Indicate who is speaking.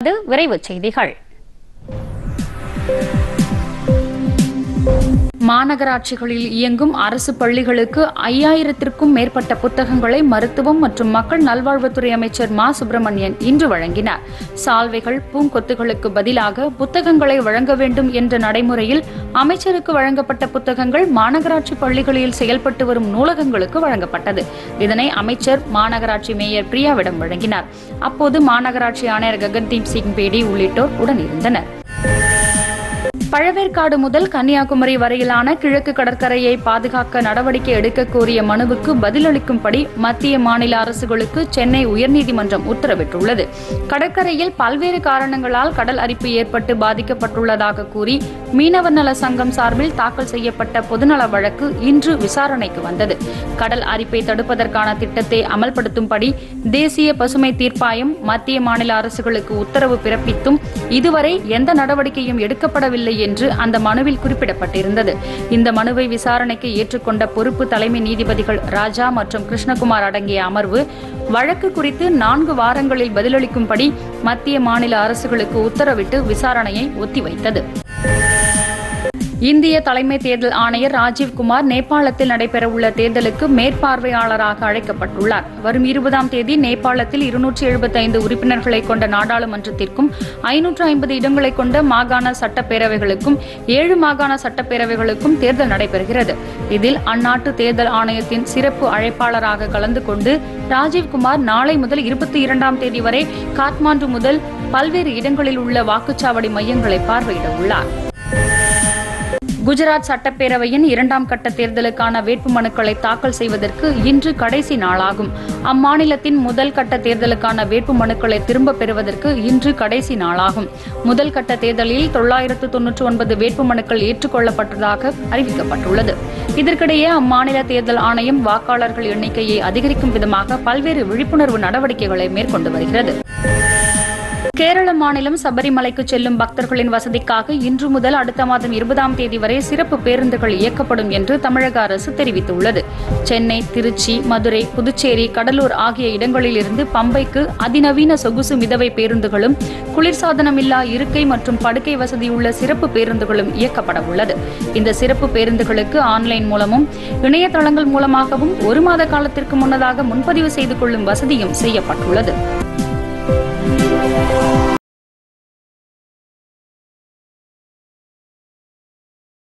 Speaker 1: இது விரைவுச் செய்திகள் மாநகராட்சிகளில் இயங்கும் அரசு பள்ளிகளுக்கு ஐயாயிரத்திற்கும் மேற்பட்ட புத்தகங்களை மருத்துவம் மற்றும் மக்கள் நல்வாழ்வுத்துறை அமைச்சர் மா சுப்பிரமணியன் இன்று வழங்கினார் சால்வைகள் பூங்கொத்துகளுக்கு பதிலாக புத்தகங்களை வழங்க வேண்டும் என்ற நடைமுறையில் அமைச்சருக்கு வழங்கப்பட்ட புத்தகங்கள் மாநகராட்சி பள்ளிகளில் செயல்பட்டு வரும் நூலகங்களுக்கு வழங்கப்பட்டது இதனை அமைச்சர் மாநகராட்சி மேயர் பிரியாவிடம் வழங்கினார் அப்போது மாநகராட்சி ஆணையர் ககன்தீப் சிங் பேடி உள்ளிட்டோர் உடனிருந்தனர் பழவேற்காடு முதல் கன்னியாகுமரி வரையிலான கிழக்கு கடற்கரையை பாதுகாக்க நடவடிக்கை எடுக்க கோரிய மனுவுக்கு பதிலளிக்கும்படி மத்திய மாநில அரசுகளுக்கு சென்னை உயர்நீதிமன்றம் உத்தரவிட்டுள்ளது கடற்கரையில் பல்வேறு காரணங்களால் கடல் அரிப்பு ஏற்பட்டு பாதிக்கப்பட்டுள்ளதாக கூறி மீனவர் நல சங்கம் சார்பில் தாக்கல் செய்யப்பட்ட பொதுநல வழக்கு இன்று விசாரணைக்கு வந்தது கடல் அரிப்பை தடுப்பதற்கான திட்டத்தை அமல்படுத்தும்படி தேசிய பசுமை தீர்ப்பாயம் மத்திய மாநில அரசுகளுக்கு உத்தரவு பிறப்பித்தும் இதுவரை எந்த நடவடிக்கையும் எடுக்கப்படவில்லை என்று அந்த மனுவில் குறிப்பிடப்பட்டிருந்தது இந்த மனுவை விசாரணைக்கு ஏற்றுக்கொண்ட பொறுப்பு தலைமை நீதிபதிகள் ராஜா மற்றும் கிருஷ்ணகுமார் அடங்கிய அமர்வு வழக்கு குறித்து நான்கு வாரங்களில் பதிலளிக்கும்படி மத்திய மாநில அரசுகளுக்கு உத்தரவிட்டு விசாரணையை ஒத்திவைத்தது இந்திய தலைமை தேர்தல் ஆணையர் ராஜீவ்குமார் நேபாளத்தில் நடைபெறவுள்ள தேர்தலுக்கு மேற்பார்வையாளராக அழைக்கப்பட்டுள்ளார் வரும் இருபதாம் தேதி நேபாளத்தில் இருநூற்றி எழுபத்தைந்து உறுப்பினர்களை கொண்ட நாடாளுமன்றத்திற்கும் ஐநூற்று ஐம்பது இடங்களை கொண்ட மாகாண சட்டப்பேரவைகளுக்கும் ஏழு மாகாண சட்டப்பேரவைகளுக்கும் தேர்தல் நடைபெறுகிறது இதில் அந்நாட்டு தேர்தல் ஆணையத்தின் சிறப்பு அழைப்பாளராக கலந்து கொண்டு ராஜீவ்குமார் நாளை முதல் இருபத்தி இரண்டாம் தேதி வரை காத்மாண்டு முதல் பல்வேறு இடங்களில் உள்ள வாக்குச்சாவடி மையங்களை பார்வையிட உள்ளார் குஜராத் சட்டப்பேரவையின் இரண்டாம் கட்ட தேர்தலுக்கான வேட்புமனுக்களை தாக்கல் செய்வதற்கு இன்று கடைசி நாளாகும் அம்மாநிலத்தின் முதல் கட்ட தேர்தலுக்கான வேட்புமனுக்களை திரும்பப் பெறுவதற்கு இன்று கடைசி நாளாகும் முதல் கட்ட தேர்தலில் தொள்ளாயிரத்து தொன்னூற்று ஒன்பது வேட்புமனுக்கள் ஏற்றுக்கொள்ளப்பட்டதாக அறிவிக்கப்பட்டுள்ளது இதற்கிடையே அம்மாநில தேர்தல் ஆணையம் வாக்காளர்கள் எண்ணிக்கையை அதிகரிக்கும் விதமாக பல்வேறு விழிப்புணர்வு நடவடிக்கைகளை மேற்கொண்டு வருகிறது கேரள மாநிலம் சபரிமலைக்கு செல்லும் பக்தர்களின் வசதிக்காக இன்று முதல் அடுத்த மாதம் இருபதாம் தேதி வரை சிறப்பு பேருந்துகள் இயக்கப்படும் என்று தமிழக அரசு தெரிவித்துள்ளது சென்னை திருச்சி மதுரை புதுச்சேரி கடலூர் ஆகிய இடங்களிலிருந்து பம்பைக்கு அதிநவீன சொகுசு மிதவை பேருந்துகளும் குளிர்சாதனமில்லா இருக்கை மற்றும் படுக்கை வசதியுள்ள சிறப்பு பேருந்துகளும் இயக்கப்பட உள்ளது இந்த சிறப்பு பேருந்துகளுக்கு ஆன்லைன் மூலமும் இணையதளங்கள் மூலமாகவும் ஒரு மாத காலத்திற்கு முன்னதாக முன்பதிவு செய்து கொள்ளும் வசதியும் செய்யப்பட்டுள்ளது